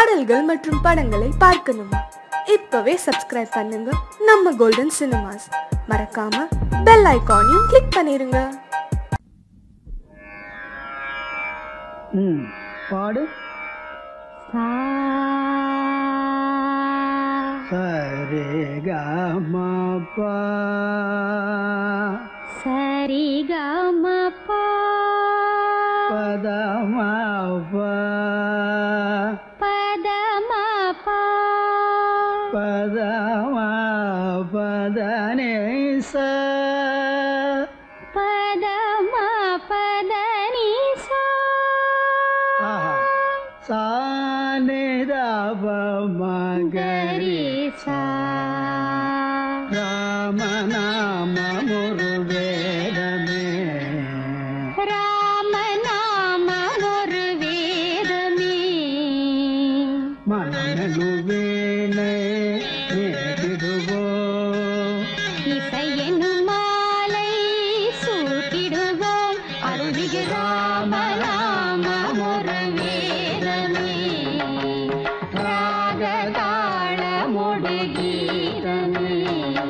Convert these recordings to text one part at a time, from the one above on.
பாடல்கள் மற்றும் படங்களை பார்க்கணுமா இப்பவே சப்ஸ்கிரைப் பண்ணுங்க நம்ம கோல்டன் சினிமாஸ் மறக்காம பெல் ஐகானையும் கிளிக் பண்ணிருங்க ம் பாடு சரே கமபா சரிகமபா பதமபா பதமபா பதம பதனே ச பதம பதனிசா ஆஹா சானிதப மகரி கரிசா ராமநாம முரு வேதமே ராம நாம ஒரு வேதமே மனநலு வேணை நேரிடுவோ இசையெனும் மாலை சூட்டிடுவோம் அருள்மிகு ராம நாம ஒரு வேதமே ராகதாள கீதமே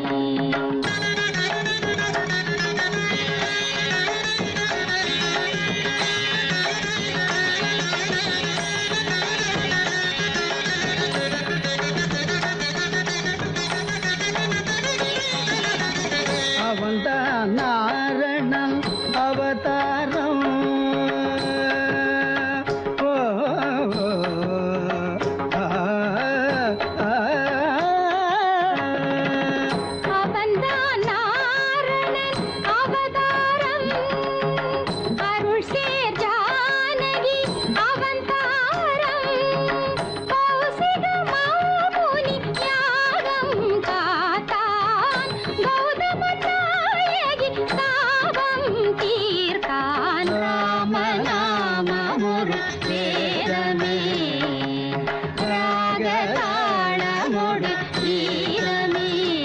அவன்தான் நாரணன் அவதாரம் ஓ, ஆ, ஆ, அவன்தான் நாரணன் அவதாரம் அருள் சேர் ஜானகி அவதாரம் கௌசிக மாமுனி யாகம் காத்தான் கௌதம நாயகி தாபம் தீர்த்தான் ராம நாமமுரு வேதமே ராகதாளமுடு கீதமே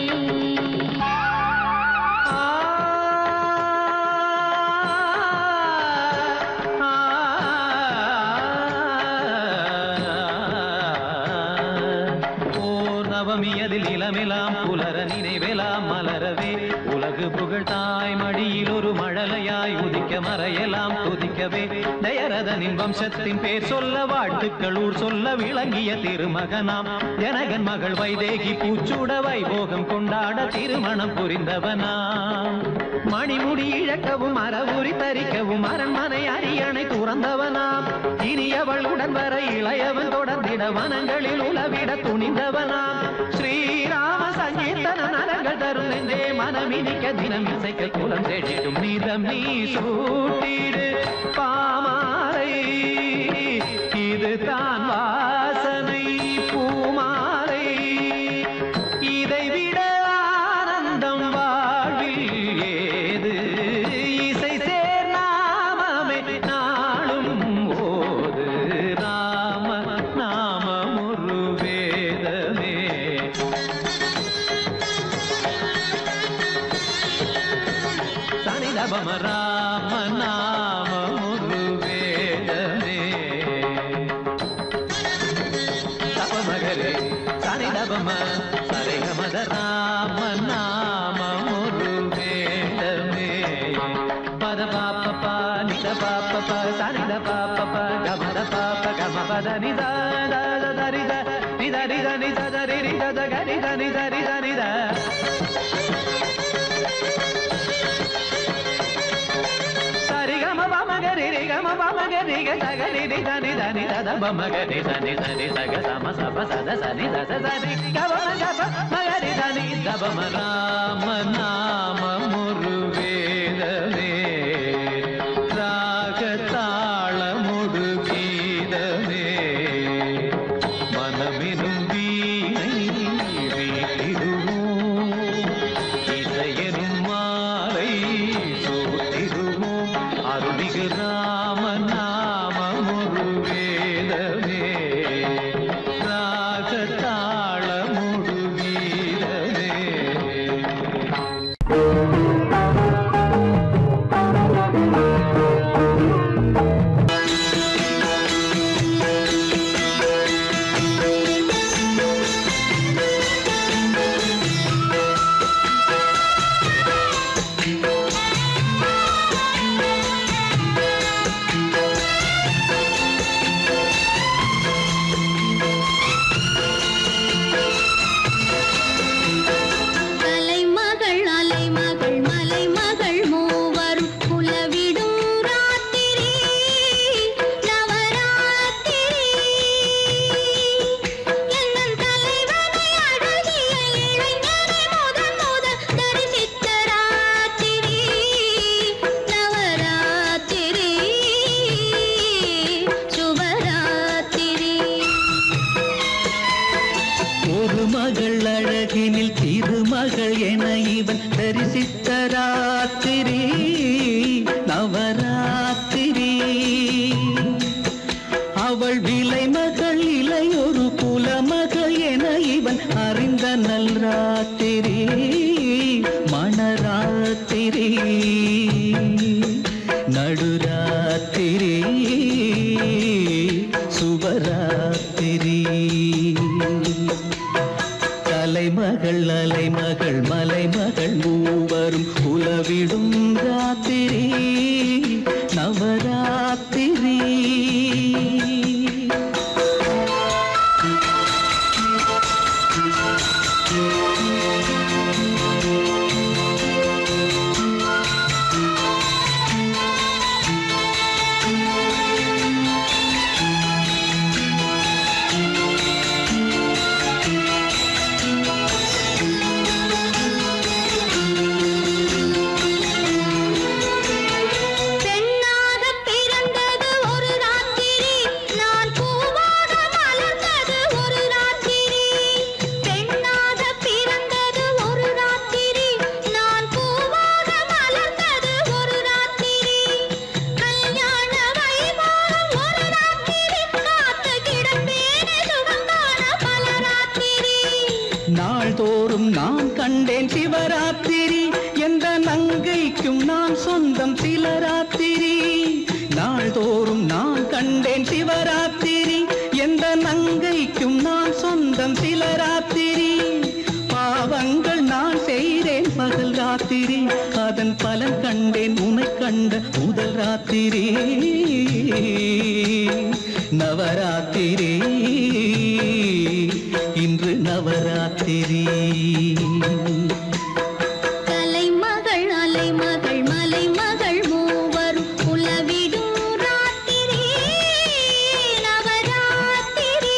ஓர் நவமியதில் இளமெலாம் புலர நினைவெலாம் மலரவே உலகு புகழ் தாய் மடியில் ஒரு மழலையாய் உதிக்க மறையெல்லாம் துதிக்கவே தயரதனின் வம்சத்தின் பேர் சொல்ல வாழ்த்துக்கள் ஊர் சொல்ல விளங்கிய திருமகனாம் ஜனகன் மகள் வைதேகி பூச்சூட வைபோகம் கொண்டாட திருமணம் புரிந்தவனாம் மணிமுடி இழக்கவும் மரவுரி தரிக்கவும் அரண்மனை அரியணை துறந்தவனாம் இனியவள் உடன் வர இளையவன் தொடர்ந்திட வனங்களில் உலவிட துணிந்தவனாம் ஸ்ரீராம சங்கீர்த்தன நலங்கள் தரும் நெஞ்சே மனமினிக்க தினம் இசைக்க குலம் தேடிடும் நீதம் நீ சூட்டிடு பாமாலை இது தான் வாசனை பூமாலை இதை விட ஆனந்தம் வாழ்வில் ஏது இசை சேர் நாமமே நாளும் ஓது ராம நாமம் ஒரு வேதமே தனிதபம ராம நாமம் ஒரு வேதமே தபமகரே சனிதபம சரிகமத ராம நாமம் ஒரு வேதமே பத பாப்ப பா நித பாப்ப ப சனித பாப்ப ப கமத பாப்ப கம பத நித த த ரித நித ரித நித த ரி ரித த க ரித நித ரித நித சரிகம பமகரி ரிகம பமகரி க சகரி நித நித நித த பமகரி த நித ரி சக சம சப சத சனி த ச சரி கவம கப மகரி த நி த பம ராம நாம முரு வேதமே ராக தாளமுடு கீதமே மனமெனும் வீணை வீட்டிடுவோம் இசையனும் மாலை சூட்டிடுவோம் அருளிகு ராம நாமம் ஒரு வேதமே ராக தாளமுடு கீதமே மகள் அழகினில் திருமகள் என இவன் தரிசித்த ராத்திரி நவராத்திரி அவள் விலை மகள் இளையொரு குலமகள் என இவன் அறிந்த நல் ராத்திரி மணராத்திரி நடுராத்திரி சுபராத்திரி தலைமகள் அலைமகள் மலைமகள் மூவரும் உலவிடும் ராத்திரி நவராத்திரி பெண்ணாக பிறந்தது ஒரு ராத்திரி நான் பூவாக மலர்ந்தது ஒரு ராத்திரி பெண்ணாக பிறந்தது ஒரு ராத்திரி நான் பூவாக மலர்ந்தது ஒரு ராத்திரி கல்யாண வைபோகம் ஒரு ராத்திரி காத்து கிடப்பேனே சுகங்கான பல ராத்திரி நாள்தோறும் நான் கண்டேன் சிவராத்திரி எந்த நங்கைக்கும் நான் சொந்தம் சில ராத்திரி நாள்தோறும் நான் கண்டேன் சிவராத்திரி எந்த நங்கைக்கும் நான் சொந்தம் சில ராத்திரி பாவங்கள் நான் செய்தேன் பகல் ராத்திரி அதன் பலன் கண்டேன் உனை கண்ட முதல் ராத்திரி நவராத்திரி இன்று நவராத்திரி கலைமகள் அலைமகள் மலைமகள் மூவரும் உலவிடும் ராத்திரி நவராத்திரி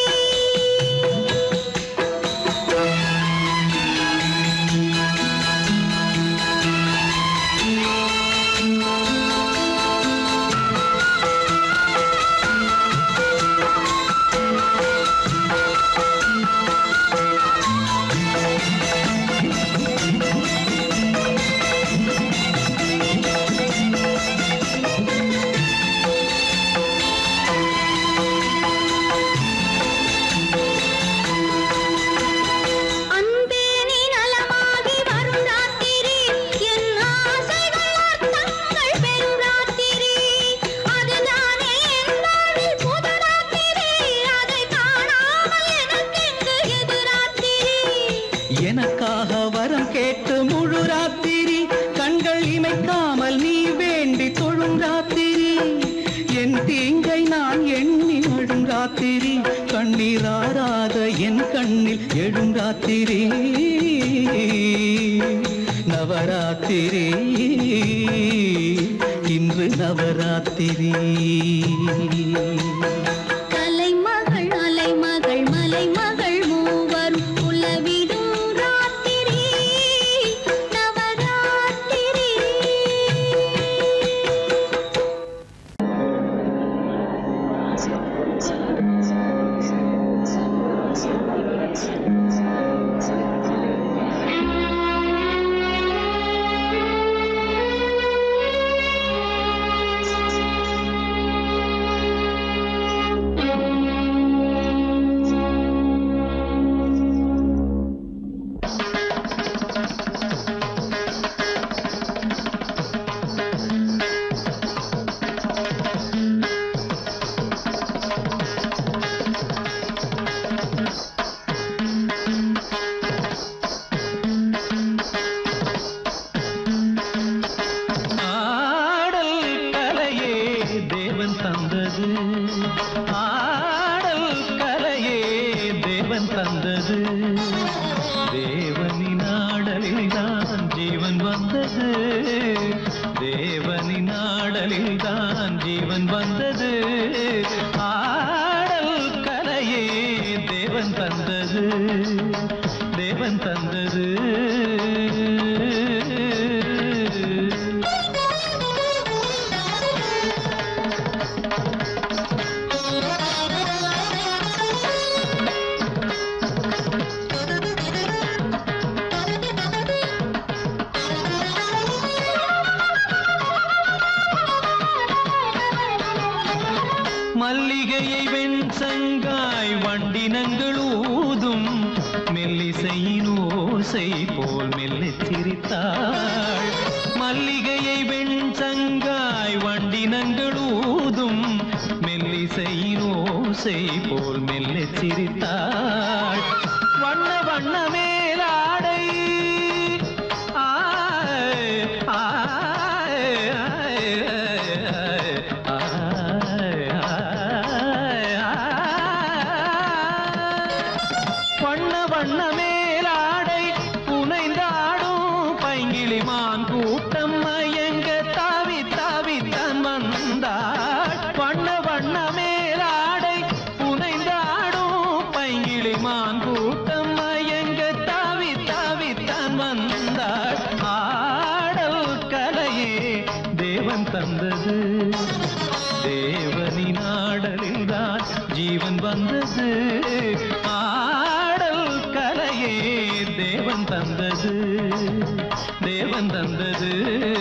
அன்பே நீ நலமாகி வரும் ராத்திரி என் ஆசைகள் அர்த்தங்கள் பெறும் ராத்திரி அதுதானே என் வாழ்வில் புது ராத்திரி அதை காணாமல் எனக்கெங்கு எது ராத்திரி எனக்காக வரம் கேட்டு முழு ராத்திரி கண்கள் இமைக்காமல் நீ வேண்டி தொழும் ராத்திரி என் தீங்கை நான் எண்ணி அழும் ராத்திரி கண்ணீராராத என் கண்ணில் எழும் ராத்திரி நவராத்திரி இன்று நவராத்திரி கலைமகள் அலைமகள் மலைமகள் மூவரும் உலவிடும் ராத்திரி நவராத்திரி ஆடல் கலையே தேவன் தந்தது ஆடல் கலையே தேவன் தந்தது தேவனின் ஆடலில் தான் ஜீவன் வந்தது தேவனின் ஆடலில் தான் ஜீவன் வந்தது ஆடல் கலையே தேவன் தந்தது தேவன் தந்தது Thank you. வண்டினங்கள் ஊதும் மெல்லிசையின் ஓசை போல் மெல்லச் சிரித்தாள் மல்லிகையை வெண்சங்காய் வண்டினங்கள் ஊதும் மெல்லிசையின் ஓசை போல் மெல்லச் சிரித்தாள் வண்ண வண்ண மேலாடை ஆய், ஆய், ஆய், ஆய், ஆய், ஆய். வண்ண வண்ண மேலாடை புனைந்தாடும் பைங்கிளிமான் கூட்டம் மயங்க தாவி தாவி தான் வந்தாள் வண்ண வண்ண மேலாடை புனைந்தாடும் பைங்கிளிமான் கூட்டம் மயங்க தாவி தாவி தான் வந்தாள் ஆடல் கலையே தேவன் தந்தது தேவனின் ஆடலில்தான் ஜீவன் வந்தது ஆடல் கலையே தேவன் தந்தது தேவன் தந்தது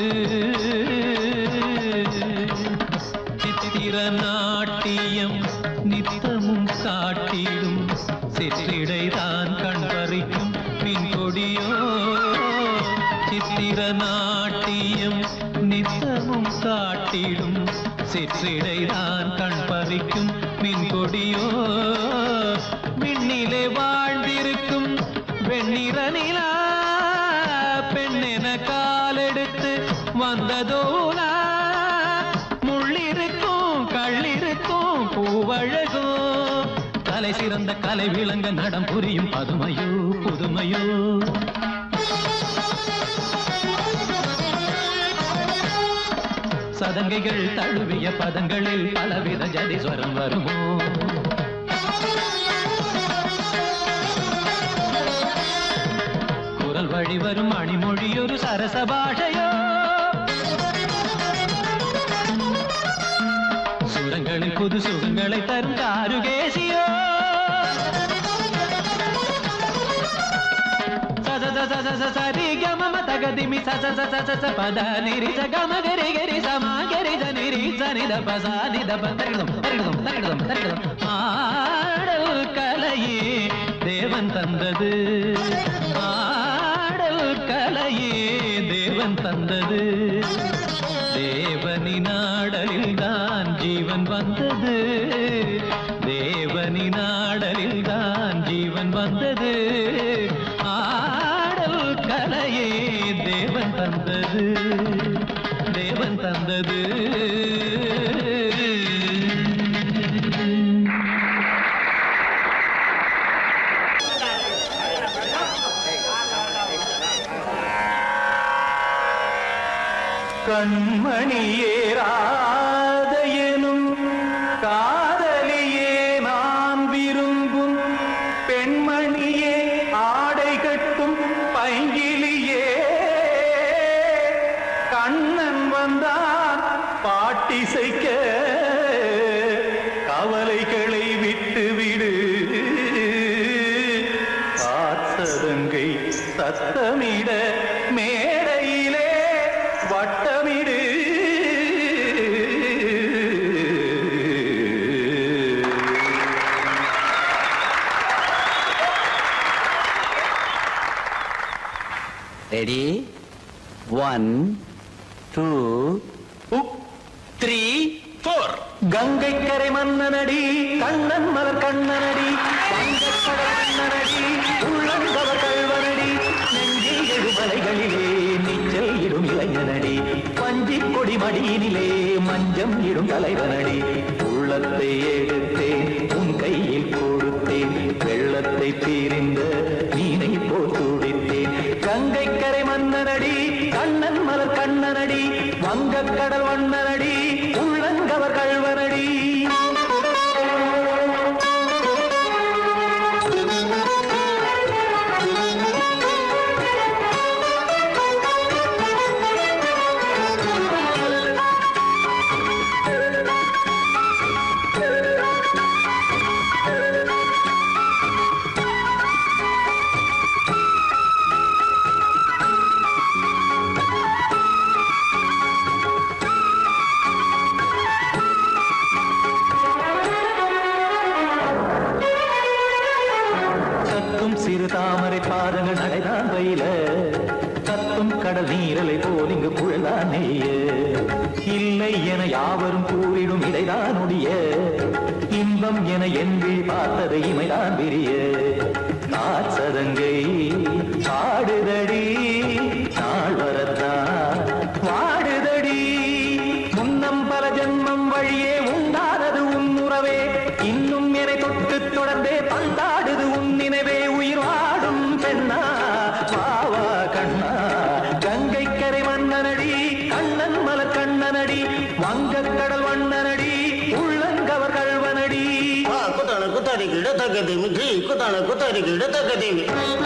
சித்திர நாட்டியம் நித்தமும் காட்டிடும் சிற்றிடைதான் கண் பறிக்கும் மின் கொடியோ சித்திர நாட்டியம் நித்தமும் காட்டிடும் சிற்றிடைதான் கண் பறிக்கும் மின் கொடியோ விண்ணிலே வாழ்ந்திருக்கும் வெண்ணிற நிலா பெண்ணென காலெடுத்து வந்ததோலா முள்ளிருக்கும் கள்ளிருக்கும் பூவழகோ கலை சிறந்த கலை விளங்க நடம் புரியும் பதுமையோ புதுமையோ சதங்கைகள் தழுவிய பதங்களில் பலவித ஜதிஸ்வரம் வருமோ குரல் வழி வரும் அணிமொழியொரு சரச பாஷையோ சுரங்களில் புது சுகங்களை தரும் காருகேசியோ சத சத சத ச சரி கம ம தகதிமி ச ச ச ச ச ச பத நிரி ச கம கரி கரி ச ம கரி ச நிரி ச நித ப ச நித ப தரிகிதம் தரிகிதம் தரிகிதம் தரிகிதம் ஆடல் கலையே தேவன் தந்தது ஆடல் கலையே தேவன் தந்தது தேவனின் ஆடலில் தான் ஜீவன் வந்தது தேவனின் ஆடலில் தான் ஜீவன் வந்தது ஆடல் கலையே தேவன் தந்தது தேவன் தந்தது கண்மணியேராத எனும் காதலியே நான் விரும்பும் பெண்மணியே ஆடை கட்டும் பைங்கிலியே கண்ணன் வந்தான் பாட்டிசைக்க கவலைகளை விட்டுவிடு காத்ததங்கை சத்தமிட மேடையிலே வட்டமிடு ready one two three four Gangai கரை மன்னனடி கண்ணன் மலர் கண்ணனடி வங்கக்கடல் மன்னனடி உள்ளங்கவ கழ்வனடி நெஞ்சில் எழுமலைகளிலே நீச்சல் இடும் இளைஞனடி பஞ்சிக் கொடி மடியினிலே மஞ்சம் இடும் தலைவனடி உள்ளத்தை எடுத்தேன் உன் கையில் கொடுத்தேன் வெள்ளத்தை தீரிந்த மீனை போல் துடித்தேன் கங்கை கரை மன்னனடி கண்ணன் மலர் கண்ணனடி வங்கக்கடல் வண்ணனடி உள்ளங்கவர் கழ்வனடி சிறு தாமரை பாதங்கள் நடைதான் வயில கத்தும் கடல் நீரலை போல் இங்கு குழல்தான் நெய்ய இல்லை என யாவரும் கூறிடும் இடைதான் உடைய இன்பம் என என்பி பார்த்தது இமைதான் விரிய காசதங்கை பாடுதடி நாள் வரத்தான் வாடுதடி முன்னம் பல ஜென்மம் வழியே உண்டானது உன் உறவே இன்னும் என்னை தொட்டு தொடர்ந்தே பந்தாடுது உன் நினைவே உயிர் வாடும் பெண்ணா பாவா கண்ணா கங்கை கரை மன்னனடி கண்ணன் மல கண்ணனடி வங்கக் கடல் வண்ணனடி உள்ளங்கவர் கல்வனடி ಆ ಕುತಣ ಕುತರಿ ಗಿಡ ತಗದಿಮಿ ಘೀ ಕುತಣ ಕುತರಿ ಗಿಡ ತಗದಿಮಿ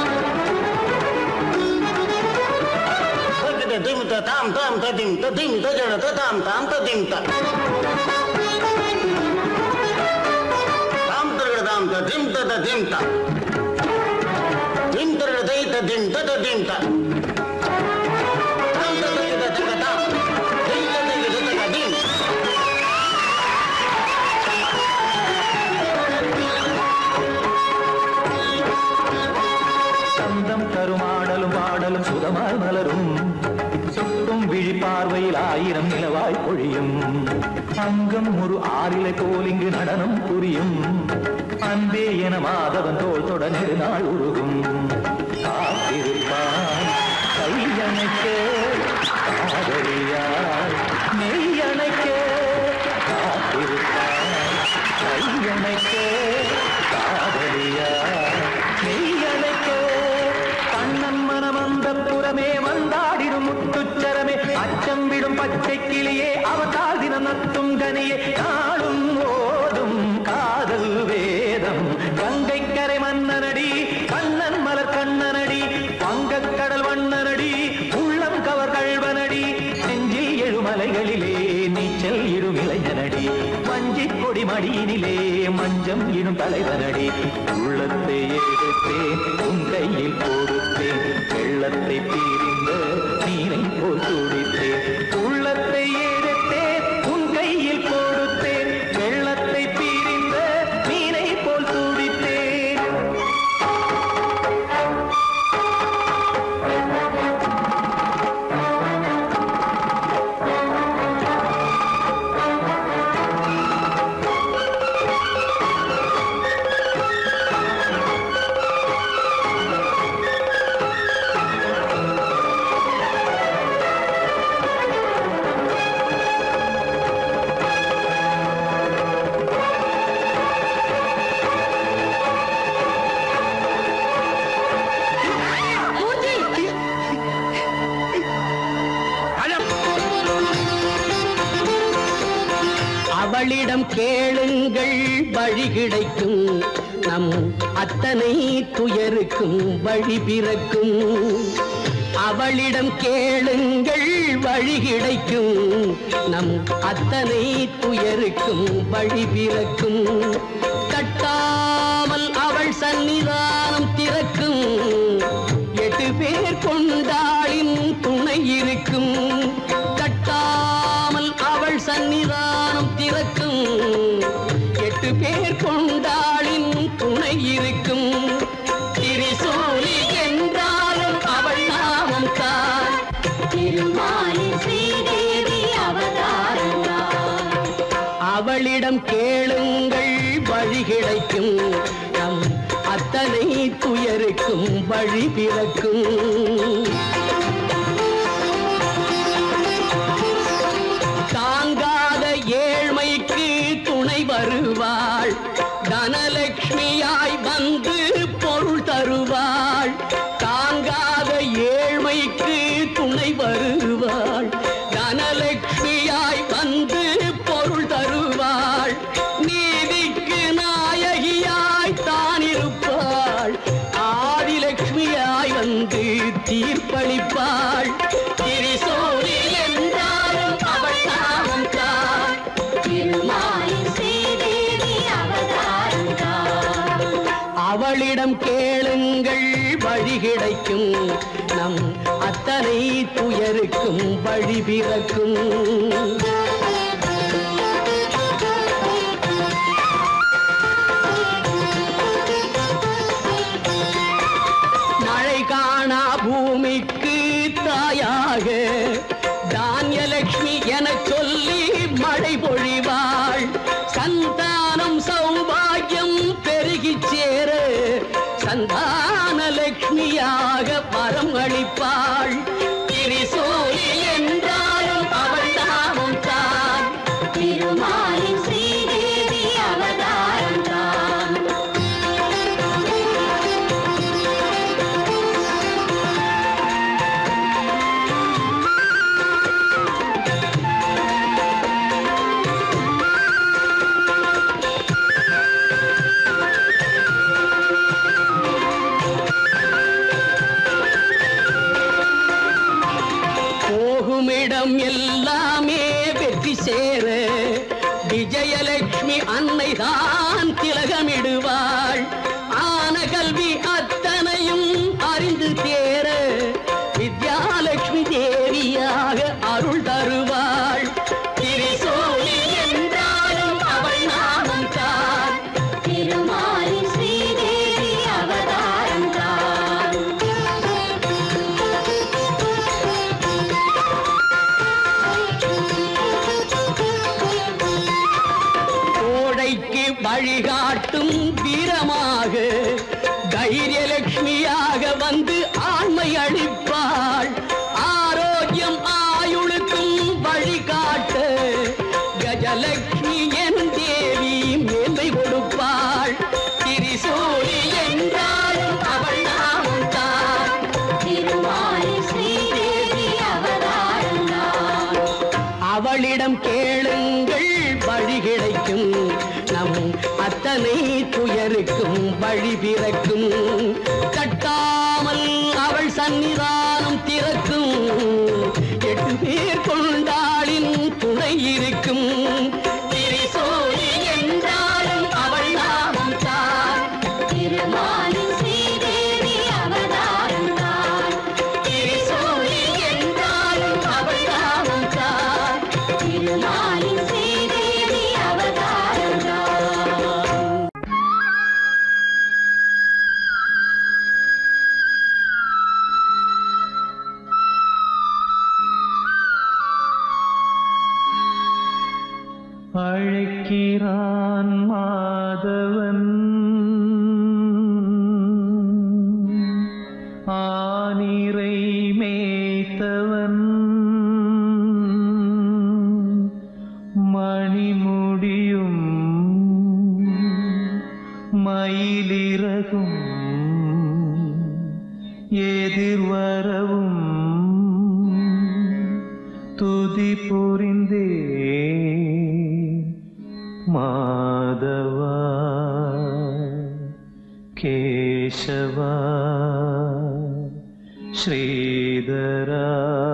ತಗದ ದಿಮಿತ ತಾಮ್ ತಾಮ್ ತದಿಮಿತ ದಿಮಿತ ಜಡತ ತಾಮ್ ತಾಮ್ ತದಿಮಿತ ತಾಮ್ ತರಗಡ ತಾಮ್ ತ ದಿಮ್ ತದ ದಿಮ್ ತ ದಿಮ್ ತರಗಡ ದೈತ ದಿಮ್ ತದ ದಿಮ್ ತ ತಾಮ್ ತದ ಗಿಡ ತಗ ತಾಮ್ ದಿಮ್ ತದ ಗಿಡ ತಗ ದಿಮ್ சந்தம் கருமாடலும் பாடலும் சுதமாய் மலரும் சுட்டும் விழி பார்வையில் ஆயிரம் நிலவாய் பொழியும் அங்கம் ஒரு ஆறிலை போல் இங்கு நடனம் புரியும் அன்பே என மாதவன் தோள் தொட நெடுநாள் உருகும் காத்திருப்பான் கையணைக்க காதலியார் மெய்யணைக்க காத்திருப்பான் கையணைக்க காதலியார் மெய்யணைக்க கண்ணன் மனமந்த புறமே வந்தாடிடும் முத்துச்சரமே அச்சம் விடும் பச்சை கிளியே அவதால் தினம் நத்தும் கனியே நாளும் ஓதும் காதல் வேதம் கங்கை கரை மன்னனடி கண்ணன் மலர் கண்ணனடி வங்கக் கடல் வண்ணனடி உள்ளம் கவர் கழ்வனடி நெஞ்சில் எழுமலைகளிலே நீச்சல் இடும் இளைஞனடி வஞ்சிக் கொடி மடியினிலே மஞ்சம் இடும் தலைவனடி உள்ளத்தை எடுத்தேன் உன் கையில் கொடுத்தேன் வெள்ளத்தை பிரிந்த நீரை போல் துடித்தேன் உள்ளத்தை எடுத்தேன் உன் கையில் கொடுத்தேன் வெள்ளத்தை பிரிந்த நீரை போல் துடித்தேன் அவளிடம் கேளுங்கள் வழி கிடைக்கும் நம் அத்தனை துயருக்கும் வழி பிறக்கும் அவளிடம் கேளுங்கள் வழி கிடைக்கும் நம் அத்தனை துயருக்கும் வழி பிறக்கும் தட்டாமல் அவள் சன்னிதானம் திறக்கும் எட்டு பேர் கொண்டாளின் துணை இருக்கும் தட்டாமல் அவள் சன்னிதானம் திறக்கும் எட்டு பேர் கொண்டாளின் துணை இருக்கும் திரிசூலி என்றாலும் அவள் நாமம் தான் திருமாலின் ஸ்ரீதேவி அவதாரங்கார் அவளிடம் கேளுங்கள் வழி கிடைக்கும் நம் அத்தனை துயருக்கும் வழி பிறக்கும் தாங்காத ஏழ்மைக்கு துணை வருவாள் தனலட்சுமியாய் வந்து பொருள் தருவாள் தாங்காத ஏழ்மைக்கு துணை வருவாள் தனலட்சுமியாய் வந்து பொருள் தருவாள் நீதிக்கு நாயகியாய் தான் இருப்பாள் ஆதிலட்சுமியாய் வந்து தீர்ப்பளிப்பாள் திரிசூலி என்றாலும் அவள் நாமம் தான் திருமாலின் ஸ்ரீதேவி அவதாரங்கார் அவளிடம் கேளுங்கள் வழி கிடைக்கும் நம் அத்தனை துயருக்கும் வழி பிறக்கும் என சொல்லி மழை பொழிவாள் சந்தானம் சௌபாகியம் பெருகிச் சேர சந்தான லட்சுமியாக வரம் அளிப்பாள் திரிசூலி என்றாலும் அவள் நாமம் தான் திருமாலின் ஸ்ரீதேவி அவதாரம் தான் போகுமிடம் எல்லாமே வெற்றி சேர விஜயலட்சுமி அன்னைதான் திலகமிடுவாள் ஆன கல்வி அத்தனையும் அறிந்து தேர வித்யாலட்சுமி தேவியாக அருள் தருவாள் திரிசூலி என்றாலும் அவள் நாமம் தான் திருமாலின் ஸ்ரீதேவி அவதாரம் தான் கோடைக்கு வழிகாட்டும் வீரமாக தைரியலட்சுமியாக வந்து ஆண்மை அளிப்பாள் ஆரோக்கியம் ஆயுளுக்கும் வழிகாட்ட கஜலட்சுமி என் தேவி மேன்மை கொடுப்பாள் திரிசூலி என்றாலும் அவள் நாமம் தான் திருமாலின் ஸ்ரீதேவி அவதாரம் தான் அவளிடம் கேளுங்கள் வழி கிடைக்கும் நம் அத்தனை துயருக்கும் வழி பிறக்கும் கட்டாமல் அவள் சன்னிதானம் திறக்கும் எட்டு பேர் கொண்டாளின் துணை இருக்கும் திரிசூலி என்றாலும் அவள் நாமம் தான் திருமாலின் ஸ்ரீதேவி அவதாரம் தான் திரிசூலி என்றாலும் அவள் நாமம் தான் திருமாலின் ஸ்ரீதேவி அவதாரம் தான் அழைக்கிறான் மாதவன் ஆனிரை மேய்த்தவன் மணிமுடியும் மயிலிறகும் எதிர்வரவும் துதி புரிந்தே மாதவா கேசவா ஸ்ரீதரா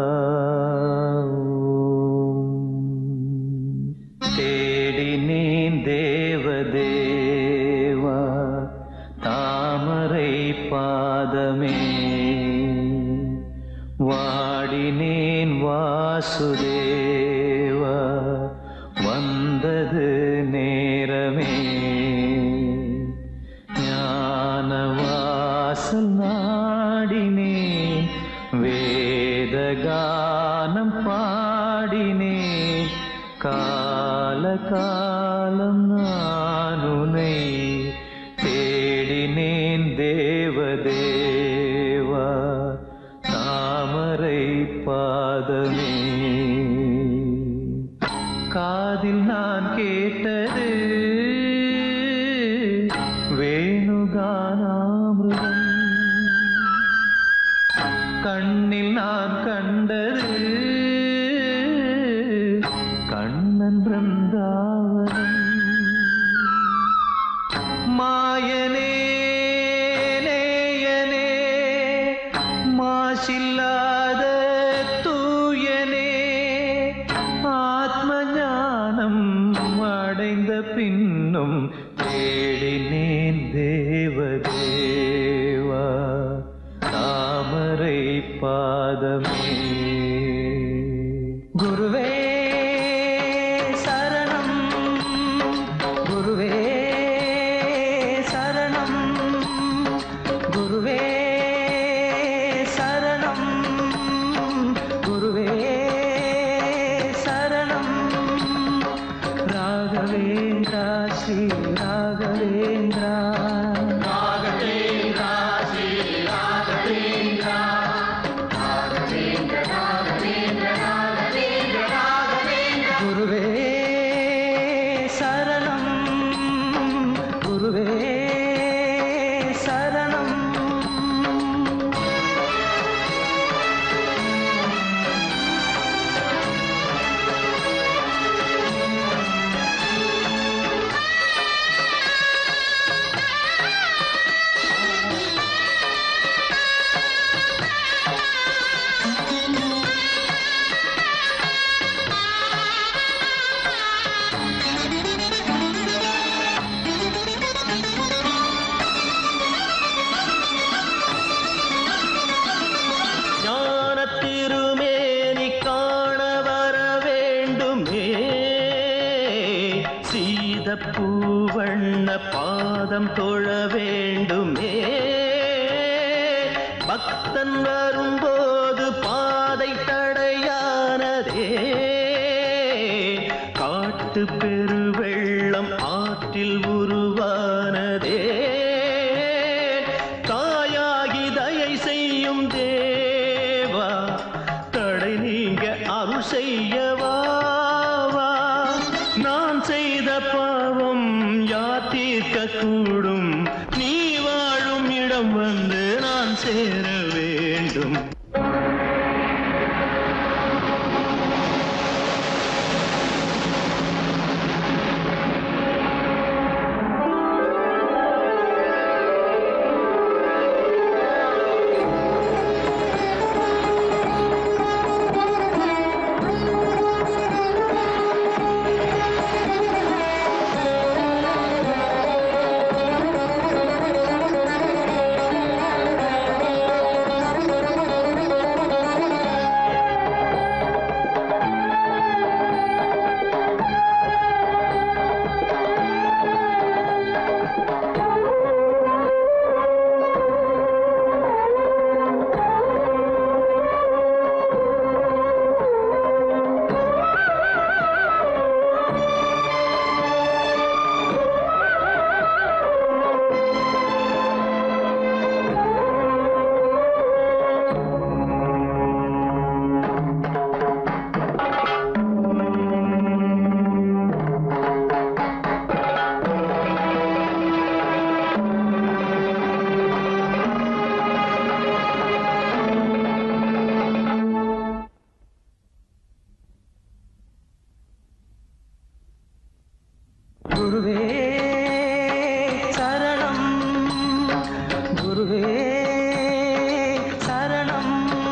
தேடினேன் தேவதேவா தாமரை பாதமே வாடினேன் வாசுதேவா வந்தது நேரமே ஞானவாசல் நாடினேன் வேதகானம் பாடினேன் கால காலம் நானுனை தேடினேன் தேவதேவா தாமரை பாதமே காதில் நான் கேட்டது வேணுகானாமிருதம் கண்ணில் நான் கண்டது கண்ணன் பிருந்தாவனம் மாயனே நேயனே மாசில்லாத தூயனே ஆத்ம ஞானம் அடைந்த பின்னும் தேடினேன் தேவதேவா தாமரை பாதமே குருவே சரணம் குருவே சரணம் குருவே சரணம் குருவே சரணம் பாதம் தொழ வேண்டுமே பக்தன் வரும்போது பாதை தடையானதே காட்டு பெருவெள்ளம் ஆற்றில் உருவானதே தாயாகி தயை செய்யும் தேவா தடை நீங்க அருள் செய்யவா வா. நான் செய்த பாவம் யார் தீர்க்க கூடும் நீ வாழும் இடம் வந்து நான் சேர வேண்டும் குருவே சரணம் குருவே சரணம்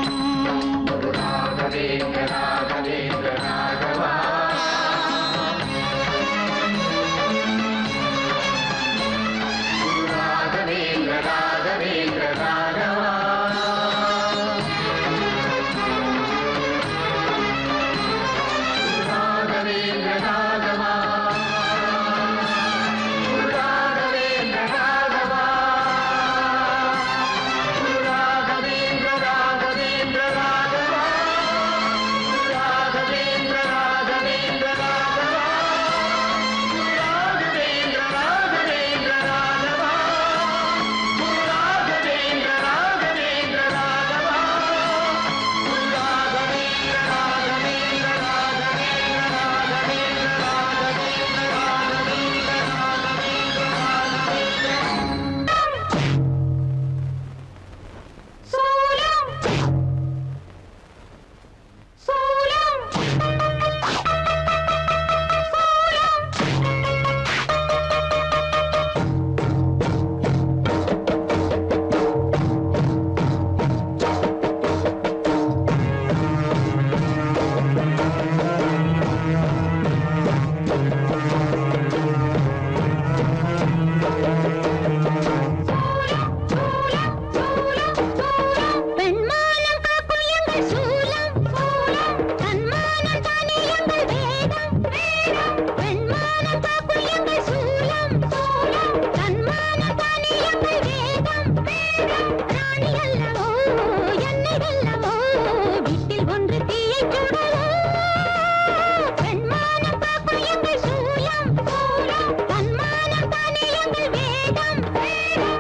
சூலம் சூலம் பெண்மானம் காக்கும் எங்கள் சூலம் சூலம் தன்மானம் தானே எங்கள் வேதம் வேதம் பெண்மானம் காக்கும் எங்கள் சூலம் சூலம் தன்மானம் தானே எங்கள் வேதம் வேதம் ராணி அல்லவோ என்னை வெல்லவோ வீட்டில் ஒன்று தீயை சுடவோ பெண்மானம் காக்கும் எங்கள் சூலம் சூலம் தன்மானம் தானே எங்கள் வேதம் வேதம்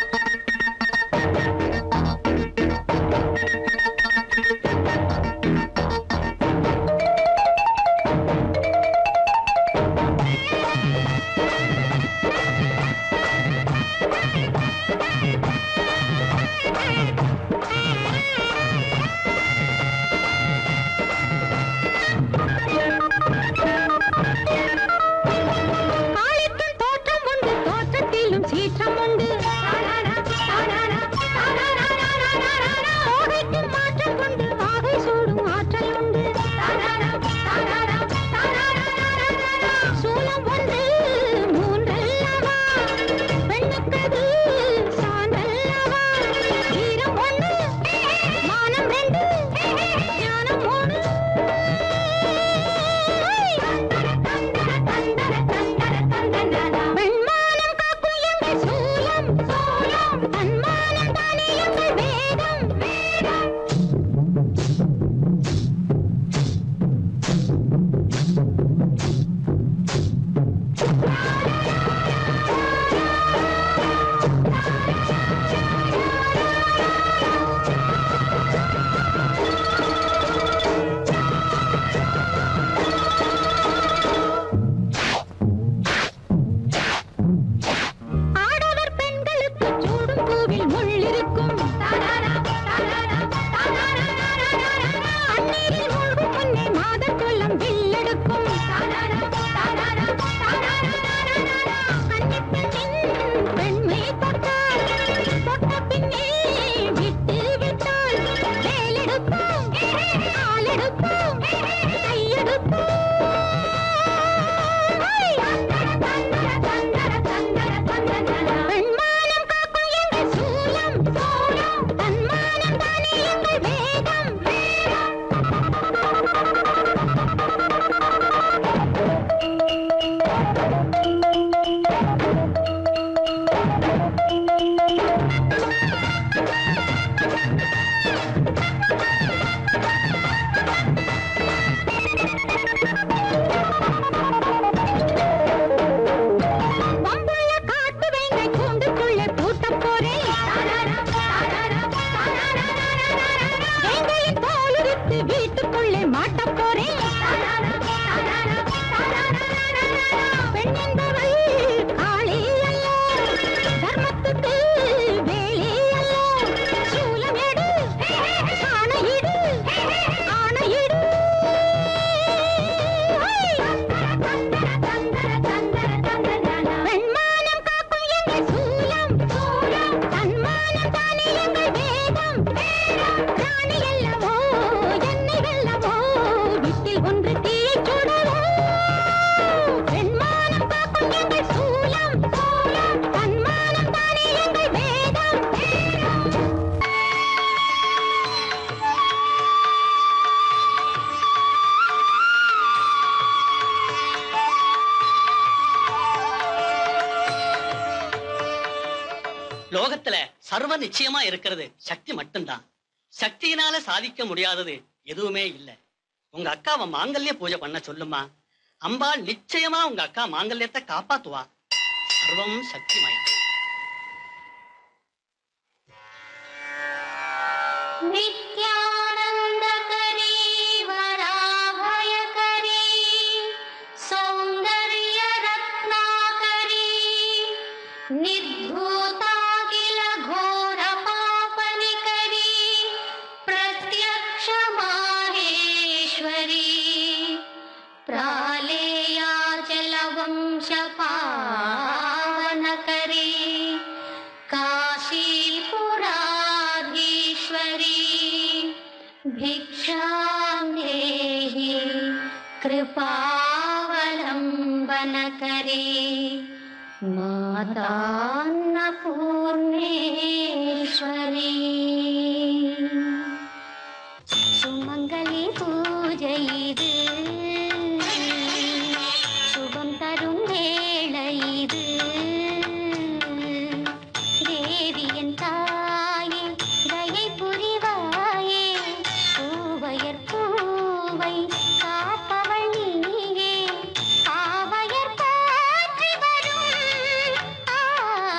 காளிக்கும் தோற்றம் உண்டு தோற்றத்திலும் சீற்றம் உண்டு கோகைக்கும் மாற்றம் கொண்டு வாகை சூடும் ஆற்றல் உண்டு சூலம் ஒன்று மூன்றல்லவா பெண்ணுக்கது சான்றல்லவா வேலெடுக்கும் தண்ணீரில் மூழ்கும் முன்னே மாதக்கோலம் வில்லெடுக்கும் கன்னிப்பெண்ணின் பெண்மையை தொட்டால் தொட்ட பின்னே விட்டு விட்டால் வேலெடுப்போம் காலெடுப்போம் கையெடுப்போம் பெண்மானம் காக்கும் எங்கள் சூலம் தன்மானம் தானே எங்கள் வேதம் வம்புள்ள காட்டு வேங்கை கூண்டுக்குள்ளே பூட்டப் போறேன் வேங்கையின் தோலுரித்து வீட்டுக்குள்ளே மாட்டப் போறேன் பெண் என்பவள் காளி அல்ல தர்மத்துக்கு வேலி அல்ல சூலம் எடு ஆணையிடு ஆணையிடு பெண்மானம் காக்கும் எங்கள் சூலம் தன்மானம் தானே எங்கள் வேதம் ராணி அல்லவோ என்னை வெல்லவோ வீட்டில் ஒன்று தீயை சுடவோ பெண்மானம் காக்கும் எங்கள் சூலம் தன்மானம் தானே எங்கள் வேதம் லோகத்துல சர்வ நிச்சயமா இருக்கிறது சக்தி மட்டும்தான் சக்தியினால சாதிக்க முடியாதது எதுவுமே இல்ல உங்க அக்காவை மாங்கல்ய பூஜை பண்ண சொல்லுமா அம்பாள் நிச்சயமா உங்க அக்கா மாங்கல்யத்தை காப்பாத்துவா சர்வம் சக்திமயம் नित्यानन्दकरी वराभयकरी सौन्दर्यरत्नाकरी निर्धूताखिल घोरपापनिकरी प्रत्यक्ष माहेश्वरी प्रालेयाचलवंशपावनकरी काशीपुराधीश्वरी भिक्षां देहि कृपावलम्बनकरी मातान्नपूर्णेश्वरी சுமங்கலி பூஜை இது சுபம் தரும் வேளை இது தேவியன் தாயே தயை புரிவாயே பூவையர் பூவை காப்பவள் நீயே காவையர் போற்றி வரும் ஆ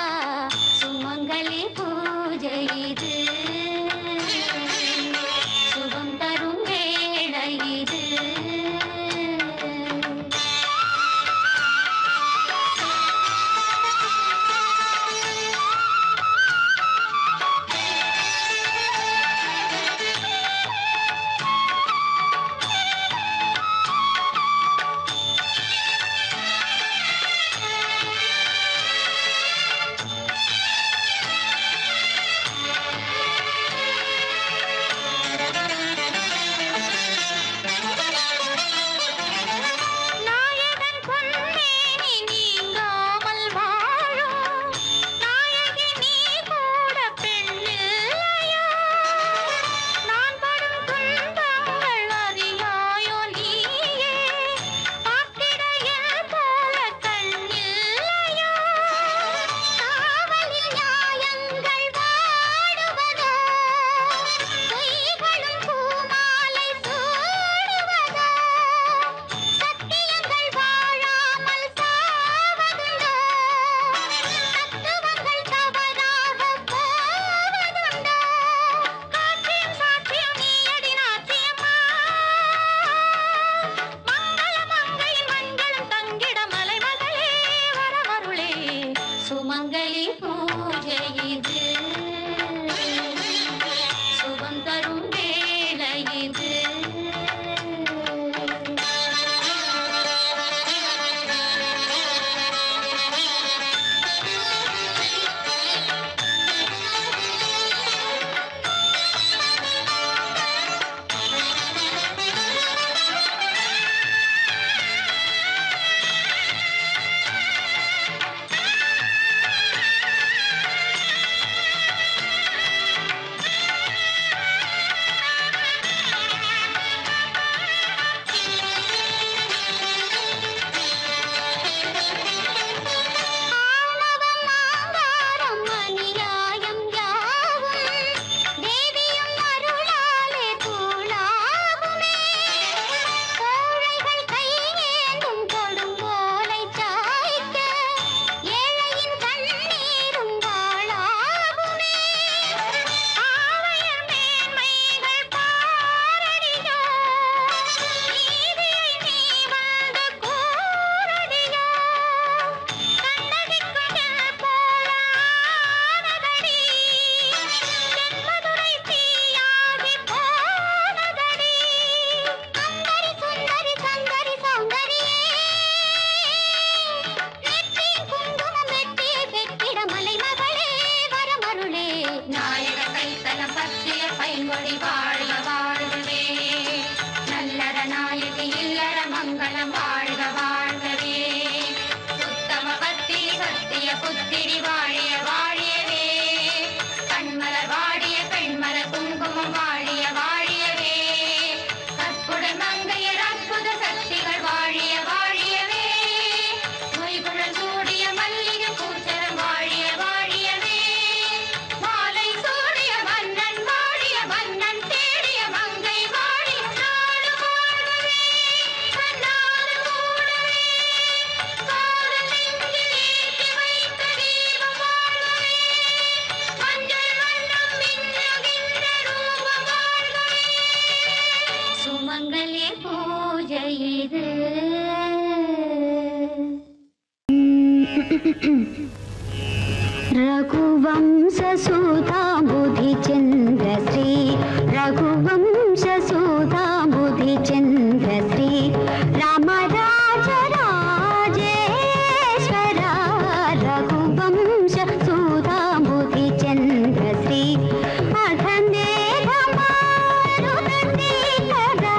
மாங்கல்ய பூஜை இது रघुवंशसुधाम्बुधिचन्द्रश्री रघुवंशसुधाम्बुधिचन्द्रश्री राम राज राजेश्वर रघुवंशसुधाम्बुधिचन्द्रश्री अघमेघमारुतशीकरा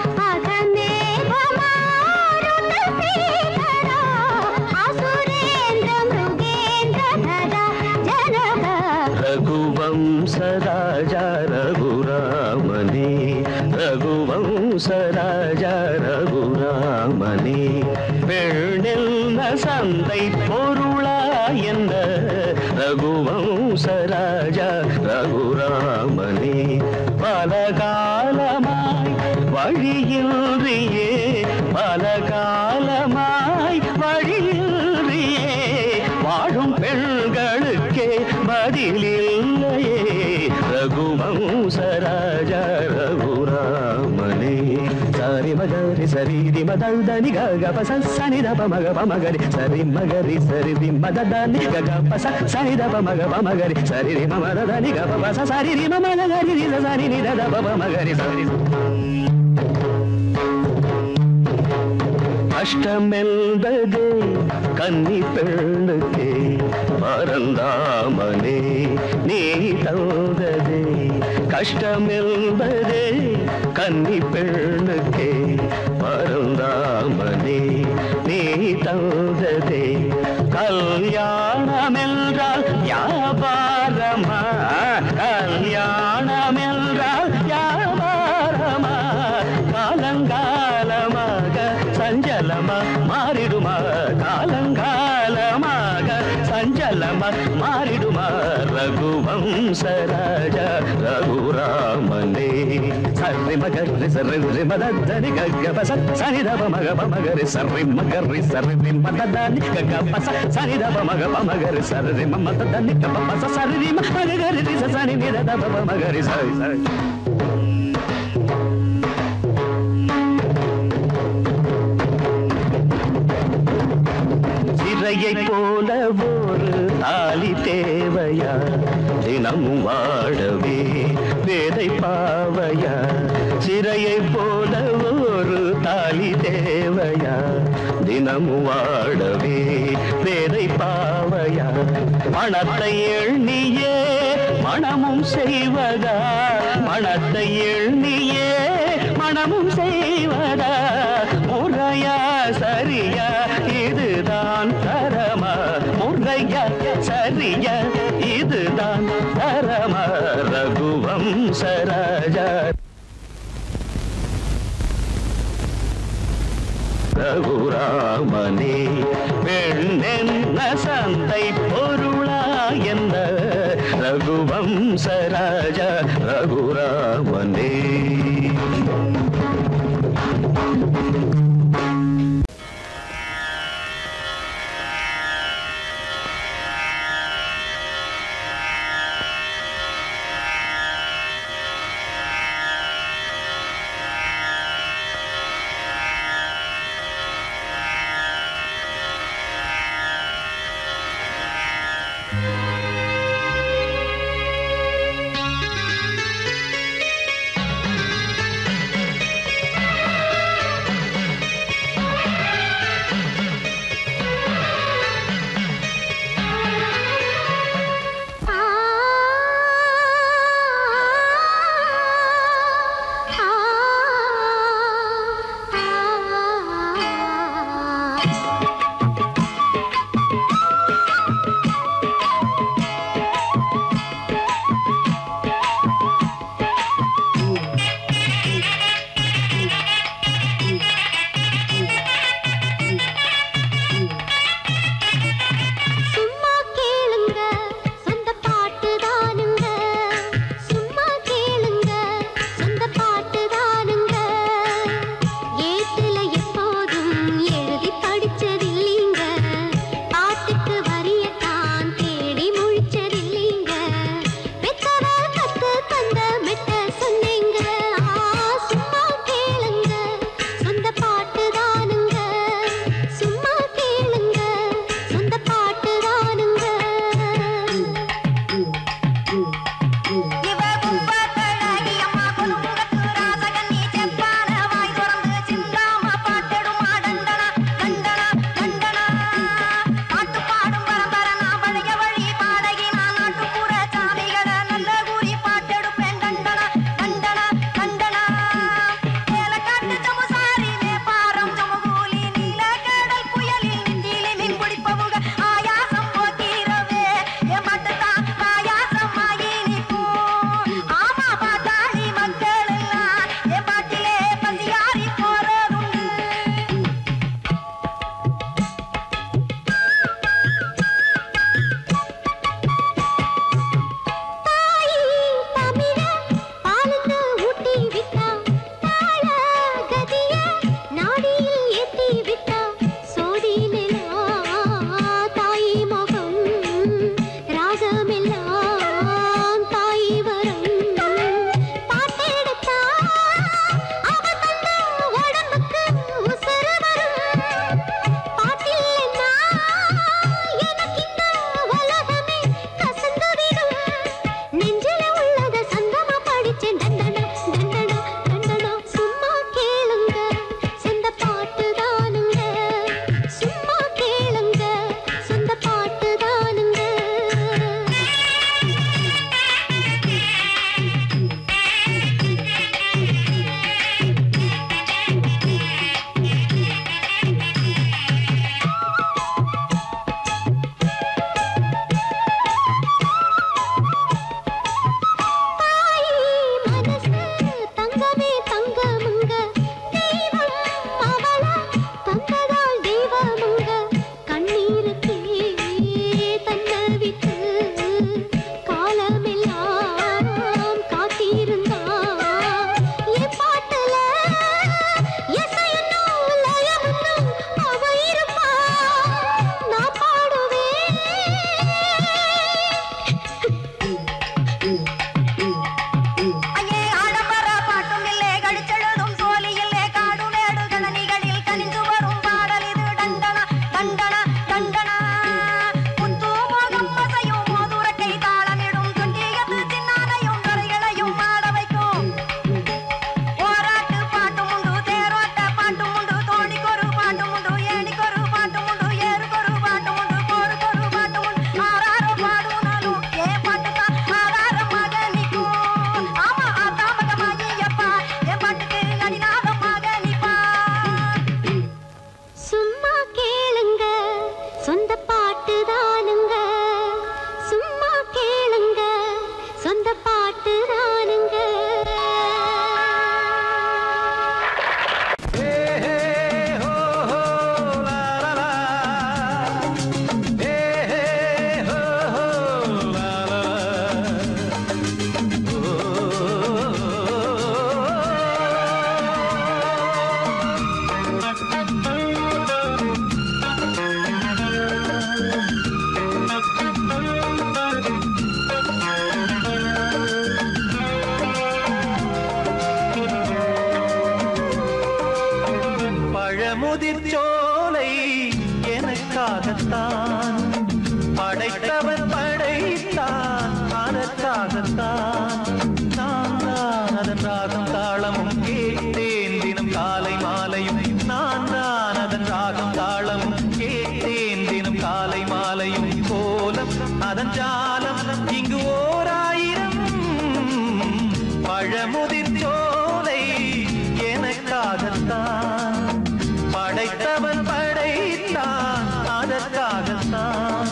अघमेघमारुतशीकरा असुरेन्द्र मृगेन्द्रधरा जनक रघुवंश राजा रघुरामने रघुवंश राजा रघुरामने பெண்ணெல்ல சந்தை பொருளா என்ன ரகுவம்ச ராஜா ரகுராமனே பல காலமாய் வழியின்றியே பல காலமாய் வழியின்றியே வாழும் பெண்களுக்கே பதிலில்லையே ரகுவம்ச ராஜா ரகுராமனே சரி மகரி சரி ரி மதல்தனி கக பச சனி தப மக பமகரி சரி மகரி சரி ரி மததனி கக பச சனி தப மக பமகரி சரி ரி மமதனி கப பச சரி ரி மமதகரி ரி சரி நி தப பமகரி சரி கஷ்டமென்பது கன்னி பெண்ணுக்கே பரந்தாமனே நீ தந்ததே கஷ்டமென்பது கன்னி பெண்ணுக்கே பரந்தாமனே நீ தந்ததே கல்யாணம் என்றால் வியாபாரமா கல்யாணம் என்றால் வியாபாரமா காலங்காலமாக சஞ்சலமா மாறிடுமா காலங்காலமாக சஞ்சலமா மாறிடுமா ரகுவம்ச ராஜா ரகுராமனே சரி மகரி சரி மதத்தனி ககபச சனிதப மக பமகரி சரி மகரி சரி மதத்தனி ககபச சனிதப மக பமகரி சரி மமதத்தனி கபபச சரி மகரி சனி நிதப மகரி சரி சரி சிறையை போல ஒரு தாலி தேவையா தினமும் வாழவே வேதை பாவையா சிறையை போல ஒரு தாலி தேவையா தினமும் வாழவே வேதை பாவையா மனத்தை எண்ணியே மனமும் செய்வதா மனத்தை எண்ணியே மனமும் செய்வதா முறையா சரியா இதுதான் தரமா முறையா சரியா இதுதான் தரமா ரகுவம்ச ராஜா ரகுராமனே பெண்ணென்ன சந்தை பொருளா என்ன ரகுவம்ச ராஜா ரகுராமனே ஆ பழமுதிர் சோலை எனக்காகத்தான் படைத்தவன் படைத்தான் அதற்காகத்தான் நான் தான் அதன் ராகம் தாளமும் கேட்டேன் தினம் காலை மாலையும் நான் தான் அதன் ராகம் தாளமும் கேட்டேன் தினம் காலை மாலையும் கோலம் அதன் ஜாலம் இங்கு ஓர் ஆயிரம் பழமுதிர் சோலை எனக்காகத்தான் படைத்தவன் படைத்தான் அதற்காகத்தான்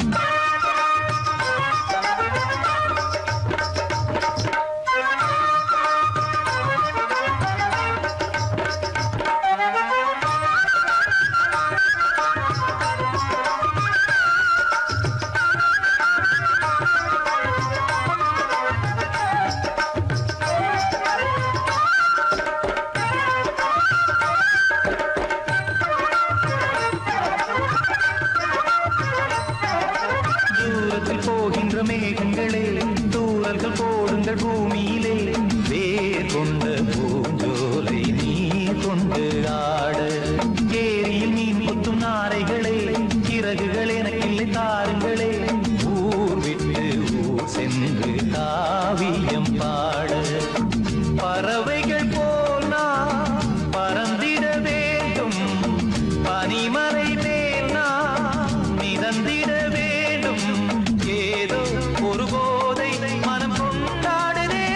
தூரத்தில் போகின்ற மேகங்களே தூரல்கள் போடுங்கள் பூமியிலே வேர் கொண்ட பூஞ்சோலை நீ கொண்டு ஆட ஏரியில் மீன் கொத்தும் நாரைகளே இறகுகள் எனக்கில்லை தாருங்களே ஊர் விட்டு ஊர் சென்று காவியம் பாட பறவைகள் போல் நான் பறந்திட வேண்டும் பனிமலை மேல் நான் மிதந்திட வேண்டும் ஏதோ ஒரு போதை மனம் கொண்டாடுதே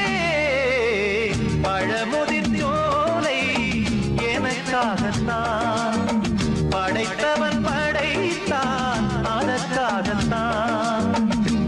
பழமுதிர் சோலை எனக்காகத்தான் படைத்தவன் படைத்தான் அதற்காகத்தான்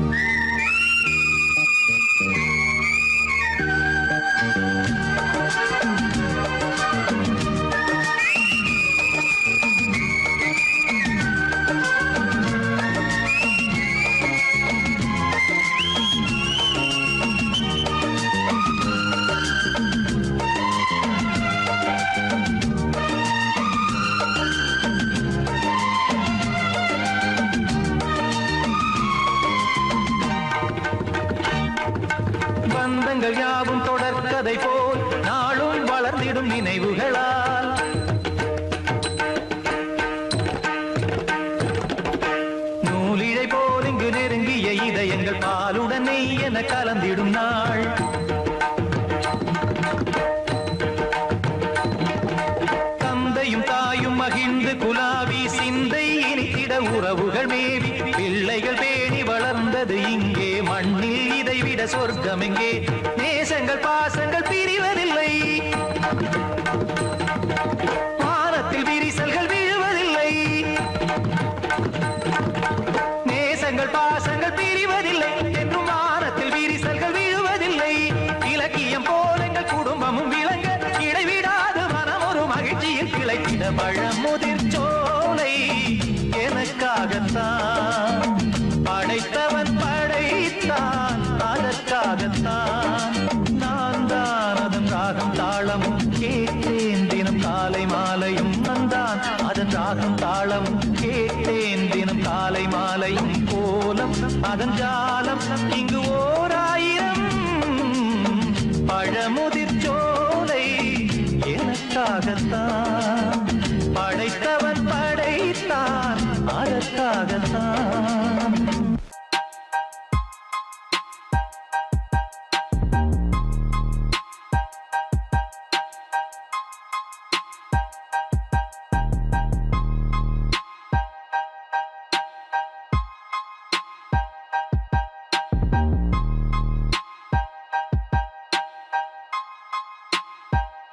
பந்தங்கள் யாவும் தொடர்கதை போல் நாளும் வளர்ந்திடும் நினைவுகளால் நூலிழை போல் இங்கு நெருங்கிய இதயங்கள் பாலுடன் நெய் என கலந்திடும் நாள் தந்தையும் தாயும் மகிழ்ந்து குலாவி சிந்தை இனித்திட உறவுகள் மேவி பிள்ளைகள் பேணி வளர்ந்தது இங்கே மண்ணில் இதைவிட சொர்க்கம் எங்கே நேசங்கள் பாசங்கள் பிரிவதில்லை வானத்தில் விரிசல்கள் விழுவதில்லை நேசங்கள் பாசங்கள் பிரிவதில்லை என்றும் வானத்தில் விரிசல்கள் விழுவதில்லை இலக்கியம் போல எங்கள் குடும்பமும் விளங்க இடைவிடாது மனம் ஒரு மகிழ்ச்சியில் கிளைத்திட பழமுதிர் சோலை எனக்காகத்தான் படைத்தவன் படைத்தான் அதற்காகத்தான் நான் தான் அதன் ராகம் தாளமும் கேட்டேன் தினம் காலை மாலையும் வந்தான் அதன் ராகம் தாளமும் கேட்டேன் தினம் காலை மாலையும் கோலம் அதன் ஜாலம் இங்கு ஓர் ஆயிரம் பழமுதிர் சோலை எனக்காகத்தான்